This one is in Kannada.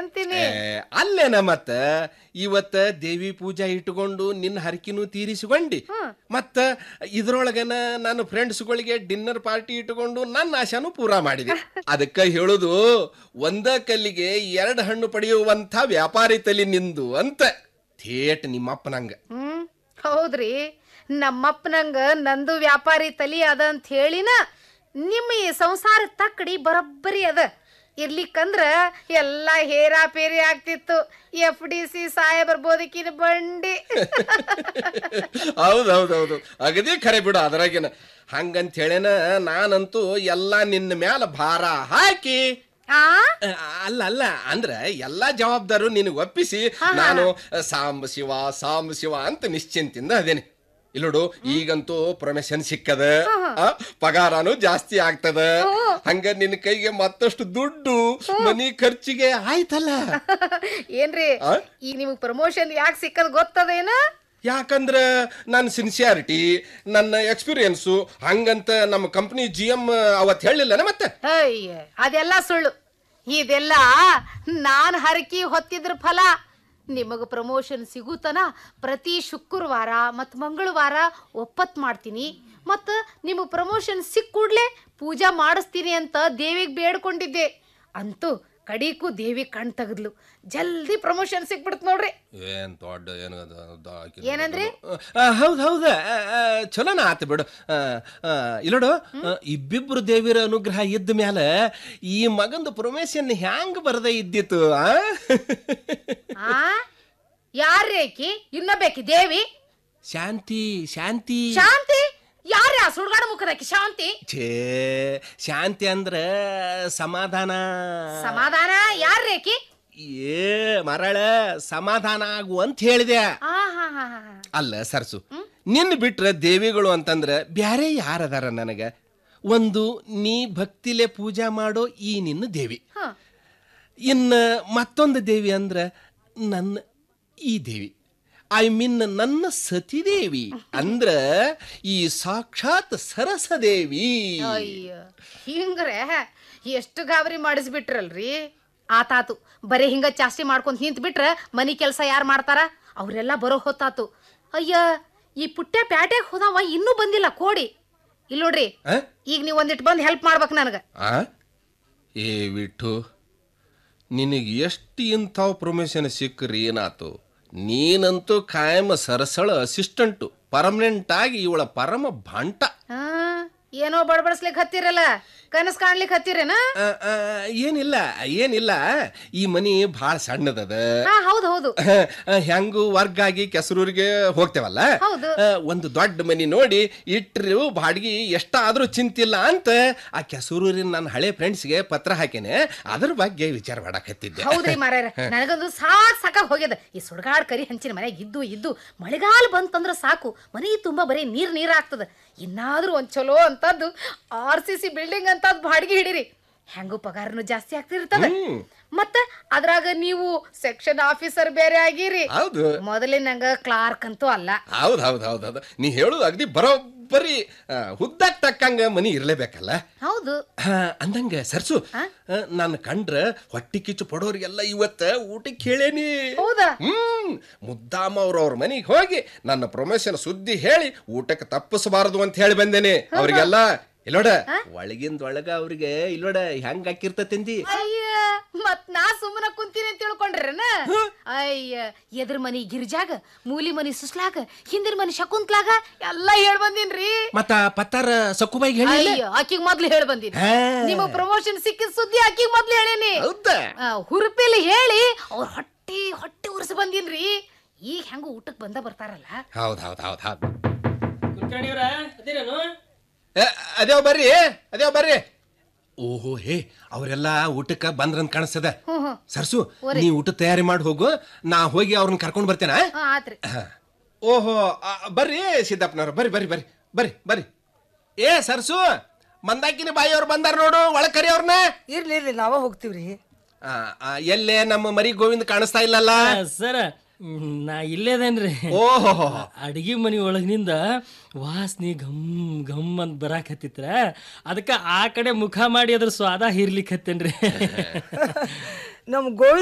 ಅಂತೀನಿ ಏ, ಅಲ್ಲೇನ ಮತ್ತ ಇವತ್ತ ದೇವಿ ಪೂಜಾ ಇಟ್ಕೊಂಡು ನಿನ್ನ ಹರಕಿನೂ ತೀರಿಸಿಕೊಂಡಿ ಮತ್ತ ಇದ್ರೊಳಗನ ನನ್ನ ಫ್ರೆಂಡ್ಸ್ಗಳಿಗೆ ಡಿನ್ನರ್ ಪಾರ್ಟಿ ಇಟ್ಕೊಂಡು ನನ್ನ ಆಶಾನು ಪೂರಾ ಮಾಡಿದೆ ಅದಕ್ಕ ಹೇಳುದು ಒಂದ ಕಲ್ಲಿಗೆ ಎರಡು ಹಣ್ಣು ಪಡೆಯುವಂತ ವ್ಯಾಪಾರಿ ತಲಿ ನಿಂದು ಅಂತ ಥೇಟ್ ನಿಮ್ಮಪ್ಪನಂಗ ಹ್ಮ್ ಹೌದ್ರಿ ನಮ್ಮಪ್ಪನಂಗ ನಂದು ವ್ಯಾಪಾರಿ ತಲಿ ಅದ ಅಂತ ಹೇಳಿನ ನಿಮ್ಮ ಈ ಸಂಸಾರ ತಕ್ಕಡಿ ಬರೋಬ್ಬರಿ ಅದ ಇರ್ಲಿಕ್ಕಂದ್ರ ಎಲ್ಲ ಹೇರಾ ಪೇರಿ ಆಗ್ತಿತ್ತು ಎಫ್ ಡಿ ಸಿ ಸಾಹೇಬರ್ ಬೋದಕಿನ ಬಂಡಿ ಹೌದೌದೌದು ಅಗದಿ ಖರೆ ಬಿಡು ಅದ್ರಾಗೇನ ಹಂಗಂತ ಹೇಳೇನ ನಾನಂತೂ ಎಲ್ಲಾ ನಿನ್ನ ಮ್ಯಾಲ ಭಾರ ಹಾಕಿ ಆ ಆ, ಅಲ್ಲ ಅಲ್ಲ ಅಂದ್ರ ಎಲ್ಲಾ ಜವಾಬ್ದಾರು ನಿನಗೆ ಒಪ್ಪಿಸಿ ನಾನು ಸಾಂಬ ಶಿವ ಸಾಂಬ ಶಿವ ಅಂತ ನಿಶ್ಚಿಂತಿಂದ ಅದೇನೆ ಇಲ್ಲೋಡು ಈಗಂತೂ ಪ್ರಮೋಷನ್ ಸಿಕ್ಕದ ಆ, ಪಗಾರನು ಜಾಸ್ತಿ ಆಗ್ತದ ಹಂಗ ನಿನ್ನ ಕೈಗೆ ಮತ್ತಷ್ಟು ದುಡ್ಡು ಮನಿ ಖರ್ಚಿಗೆ ಆಯ್ತಲ್ಲ ಏನ್ರಿ ಆ? ಈಗ ನಿಮಗ್ ಪ್ರಮೋಷನ್ ಯಾಕೆ ಸಿಕ್ಕದ್ ಗೊತ್ತದೇನ ಯಾಕಂದ್ರ ನನ್ನ ಸಿನ್ಸಿಯಾರಿಟಿ ನನ್ನ ಎಕ್ಸ್ಪೀರಿಯನ್ಸು ಹಂಗಂತ ನಮ್ಮ ಕಂಪ್ನಿ ಜಿ ಎಂ ಅವತ್ ಹೇಳಿಲ್ಲನ ಮತ್ತೆ ಅಯ್ಯ ಅದೆಲ್ಲ ಸುಳ್ಳು ಇದೆಲ್ಲ ನಾನ್ ಹರಕಿ ಹೊತ್ತಿದ್ರ ಫಲ ನಿಮಗ ಪ್ರಮೋಷನ್ ಸಿಗುತ್ತನ ಪ್ರತಿ ಶುಕ್ರವಾರ ಮತ್ತು ಮಂಗಳವಾರ ಒಪ್ಪತ್ ಮಾಡ್ತೀನಿ ಮತ್ತು ನಿಮಗೆ ಪ್ರಮೋಷನ್ ಸಿಕ್ಕ ಕೂಡ್ಲೆ ಪೂಜಾ ಮಾಡಿಸ್ತೀನಿ ಅಂತ ದೇವಿಗೆ ಬೇಡ್ಕೊಂಡಿದ್ದೆ ಅಂತೂ ಕಡೀಕು ದೇವಿ ಕಣ್ ತೆಗದ್ಲು ಜಲ್ದಿ ಪ್ರಮೋಷನ್ ಸಿಕ್ಬಿಡ್ತು ನೋಡ್ರಿ ಏನ್ ದೊಡ್ಡ ಏನು ಏನಂದ್ರಿ? ಹೌದು ಹೌದ ಚಲೋನ ಆತ ಬಿಡು ಆ, ಆ, ಇಲ್ಲೋಡು ಆ, ಇಬ್ಬಿಬ್ರು ದೇವಿರ ಅನುಗ್ರಹ ಇದ್ದ ಮ್ಯಾಲ ಈ ಮಗಂದು ಪ್ರೊಮೇಶನ್ ಹ್ಯಾಂಗ್ ಬರದೇ ಇದ್ದಿತ್ತು ಆ ಆ ಯಾರ್ರೀ ಆಕಿ ಇನ್ನ ಬೇಕಿ ದೇವಿ ಶಾಂತಿ ಶಾಂತಿ ಶಾಂತಿ ಯಾರ್ರೀ ಆ ಸುಡ್ಗಾಡ ಮುಖದಾಕಿ ಶಾಂತಿ ಛೇ ಶಾಂತಿ ಅಂದ್ರ ಸಮಾಧಾನ ಸಮಾಧಾನ ಯಾರ್ರೀ ಆಕಿ ಏ ಮರಳ ಸಮಾಧಾನ ಆಗು ಅಂತ ಹೇಳಿದೆ ಆ ಹಾ ಹಾ ಹಾ ಅಲ್ಲ ಸರ್ಸು ನಿನ್ನ ಬಿಟ್ರ ದೇವಿಗಳು ಅಂತಂದ್ರ ಬ್ಯಾರೆ ಯಾರದಾರ ನನಗ ಒಂದು ನೀ ಭಕ್ತಿಲೆ ಪೂಜಾ ಮಾಡೋ ಈ ನಿನ್ನ ದೇವಿ ಹಾ ಇನ್ನ ಮತ್ತೊಂದು ದೇವಿ ಅಂದ್ರ ನನ್ನ ಈ ದೇವಿ ಐ ಮೀನ್ ನನ್ನ ಸತಿದೇವಿ ಅಂದ್ರ ಈ ಸಾಕ್ಷಾತ್ ಸರಸದೇವಿ ಅಯ್ಯ ಹಿಂಗ್ರೆ ಎಷ್ಟು ಗಾಬರಿ ಮಾಡಿಸ್ಬಿಟ್ರಲ್ರಿ ಆತಾತು ಬರೀ ಹಿಂಗ ಚಾಸ್ತಿ ಮಾಡ್ಕೊಂತ ನಿಂತ್ ಬಿಟ್ರ ಮನಿ ಕೆಲಸ ಯಾರು ಮಾಡ್ತಾರ ಅವರೆಲ್ಲ ಬರೋ ಹೊತ್ತಾತು ಅಯ್ಯ ಈ ಪುಟ್ಟ ಪ್ಯಾಟ್ಯಾಗ ಹೋದವ ಇನ್ನೂ ಬಂದಿಲ್ಲ ಕೋಡಿ ಇಲ್ಲಿ ನೋಡ್ರಿ ಆ? ಈಗ ನೀವು ಒಂದಿಟ್ಟು ಬಂದು ಹೆಲ್ಪ್ ಮಾಡ್ಬೇಕು ನನಗೆ ಆ ಏ ವಿಠು ನಿನಗೆ ಎಷ್ಟು ಇಂಥವು ಪ್ರೊಮೋಷನ್ ಸಿಕ್ಕ್ರಿ ಏನಾತು ನೀನಂತೂ ಕಾಯಂ ಸರಸಳ ಅಸಿಸ್ಟೆಂಟು ಪರ್ಮನೆಂಟ್ ಆಗಿ ಇವಳ ಪರಮ ಭಂಟ ಆ, ಏನೋ ಬಡಬಡಿಸ್ಲಿಕ್ಕೆ ಹತ್ತಿರಲ್ಲ ಕನಸು ಕಾಣ್ಲಿಕ್ಕೆ ಹತ್ತಿರೇನ ಆ, ಆ, ಏನಿಲ್ಲ ಏನಿಲ್ಲ ಈ ಮನಿ ಭಾಳ ಸಣ್ಣದದ ಹಾ ಹೌದು ಹೌದು ಹೆಂಗು ವರ್ಗ ಆಗಿ ಕೆಸರೂರಿಗೆ ಹೋಗ್ತೇವಲ್ಲ ಹೌದು. ಆ, ಒಂದು ದೊಡ್ಡ ಮನಿ ನೋಡಿ ಇಟ್ರು ಬಾಡಿಗೆ ಎಷ್ಟಾದ್ರೂ ಚಿಂತಿಲ್ಲ ಅಂತ ಆ ಕೆಸರೂರಿನ ನನ್ನ ಹಳೆ ಫ್ರೆಂಡ್ಸ್ಗೆ ಪತ್ರ ಹಾಕೇನೆ ಅದ್ರ ಬಗ್ಗೆ ವಿಚಾರ ಮಾಡಕತ್ತಿದ್ದೆ ಹೌದ್ರಿ ಮಾರ್ಯಾರ ನನಗಂದು ಸಾಕ್ ಸಾಕಾಗ್ ಹೋಗ್ಯದ ಈ ಸುಡ್ಗಾಡ್ ಕರಿ ಹಂಚಿನ ಮನ್ಯಾಗ ಇದ್ದು ಇದ್ದು ಮಳೆಗಾಲ ಬಂತಂದ್ರ ಸಾಕು ಮನೆ ತುಂಬಾ ಬರೀ ನೀರ್ ನೀರ್ ಆಗ್ತದ ಇನ್ನಾದ್ರೂ ಒಂದ್ ಚಲೋ ಅಂತದ್ದು ಆರ್ ಸಿ ಸಿ ಬಿಲ್ಡಿಂಗ್ ಅಂತದ್ ಬಾಡಿಗೆ ಹಿಡೀರಿ ಹೆಂಗೂ ಪಗಾರನು ಜಾಸ್ತಿ ಆಗ್ತಿರ್ತದ ಮತ್ತ ಅದ್ರಾಗ ನೀವು ಸೆಕ್ಷನ್ ಆಫೀಸರ್ ಬೇರೆ ಆಗಿರಿ ಹೌದು ಮೊದಲಿನಂಗ ಕ್ಲಾರ್ಕ್ ಅಂತೂ ಅಲ್ಲ ಹೌದ್ ಹೌದ್ ಹೌದ್ ಹೌದು ನೀ ಹೇಳುದು ಅಗದಿ ಬರೋಬ್ಬರಿ ಹುದ್ದಾಕ್ ತಕ್ಕಂಗ ಮನಿ ಇರ್ಲೇಬೇಕಲ್ಲ ಹೌದು ಆ, ಅಂದಂಗ ಸರ್ಸು ನಾನು ಕಂಡ್ರ ಹೊಟ್ಟಿ ಕಿಚ್ಚು ಪಡೋರಿಗೆಲ್ಲ ಇವತ್ತ ಊಟಕ್ಕೆ ಹೇಳೇನಿ ಹೌದಾ ಹ್ಮ್ ಮುದ್ದಾಮ ಅವ್ರ ಅವ್ರ ಮನಿಗೆ ಹೋಗಿ ನನ್ನ ಪ್ರಮೋಷನ್ ಸುದ್ದಿ ಹೇಳಿ ಊಟಕ್ಕೆ ತಪ್ಪಿಸಬಾರದು ಅಂತ ಹೇಳಿ ಬಂದೇನೆ ಅವ್ರಿಗೆಲ್ಲ ಇಲ್ಲೋಡ ಒಳಗಿಂದ ಒಳಗ ಅವ್ರಿಗೆ ಇಲ್ಲೋಡ ಹೆಂಗ್ ಹಾಕಿರ್ತತಿಂದಿ ಅಯ್ಯ ಮತ್ ನಾ ಸುಮ್ಮನ ಕುಂತೀನಿ ಅಂತ ತಿಳ್ಕೊಂಡ್ರೇನ ಅಯ್ಯ ಎದ್ರ ಮನಿ ಗಿರ್ಜಾಗ ಮೂಲಿ ಮನಿ ಸುಸ್ಲಾಗ ಹಿಂದಿನ ಮನಿ ಶಕುಂತ್ಲಾಗ ಎಲ್ಲಾ ಹೇಳ್ ಬಂದೀನ್ರಿ ಮತ್ತ ಪತ್ತಾರ ಸಕ್ಕುಬಾಯಿಗೆ ಹೇಳಿ ಅಯ್ಯ ಆಕಿಗ್ ಮೊದ್ಲು ಹೇಳ್ ಬಂದೀನಿ ಹಾ. ನಿಮಗ್ ಪ್ರಮೋಷನ್ ಸಿಕ್ಕಿದ ಸುದ್ದಿ ಆಕಿಗ್ ಮೊದ್ಲು ಹೇಳೇನಿ ಹೌದಾ ಆ, ಹುರುಪಿಲಿ ಹೇಳಿ ಅವ್ರ ಹೊಟ್ಟಿ ಹೊಟ್ಟಿ ಉರ್ಸ್ ಬಂದೀನ್ರಿ ಈಗ ಹೆಂಗು ಊಟಕ್ ಬಂದ ಬರ್ತಾರಲ್ಲ ಹೌದ್ ಹೌದ್ ಹೌದ್ ಹೌದ್ ಕುಲಕರ್ಣಿಯವ್ರ ಅದೇನೇನು ಏ, ಅದೇವ್ ಬರ್ರಿ ಅದೇವ್ ಬರ್ರಿ ಓಹೋ ಹೇ ಅವರೆಲ್ಲ ಊಟಕ್ಕ ಬಂದ್ರಂತ ಕಾಣಿಸ್ತದ ಹ್ಮ್ ಹ್ಮ್ ಸರ್ಸು ನೀ ಊಟ ತಯಾರಿ ಮಾಡಿ ಹೋಗು ನಾ ಹೋಗಿ ಅವ್ರನ್ನ ಕರ್ಕೊಂಡ್ ಬರ್ತೇನ ಹಾ ಆತ್ರಿ ಓಹೋ ಆ, ಬರ್ರಿ ಸಿದ್ದಪ್ಪನವ್ರ ಬರ್ರಿ ಬರ್ರಿ ಬರ್ರಿ ಬರ್ರಿ ಬರ್ರಿ ಏ ಸರ್ಸು ಮಂದಾಕಿನಿ ಬಾಯಿ ಅವ್ರು ಬಂದಾರ ನೋಡು ಒಳಗ್ ಕರಿ ಅವ್ರನ್ನ ಇರ್ಲಿ ಇರ್ಲಿ ನಾವ ಹೋಗ್ತೀವ್ರಿ ಆ, ಆ, ಎಲ್ಲೇ ನಮ್ಮ ಮರಿ ಗೋವಿಂದ ಕಾಣಿಸ್ತಾ ಇಲ್ಲಲ್ಲ ಸರ ನಾ ಇಲ್ಲೇದೇನ್ರಿ ಓಹೋ ಅಡಿಗೆ ಮನಿ ಒಳಗಿನಿಂದ ವಾಸನೆ ಘಮ್ ಘಮ್ ಅಂತ ಬರಾಕತ್ತಿತ್ರ ಅದಕ್ಕೆ ಆ ಕಡೆ ಮುಖ ಮಾಡಿ ಅದ್ರ ಸ್ವಾದ ಹೀರ್ಲಿಕ್ಕೆ ಹತ್ತೇನ್ರಿ ನಮ್ ಗೋವಿಂದ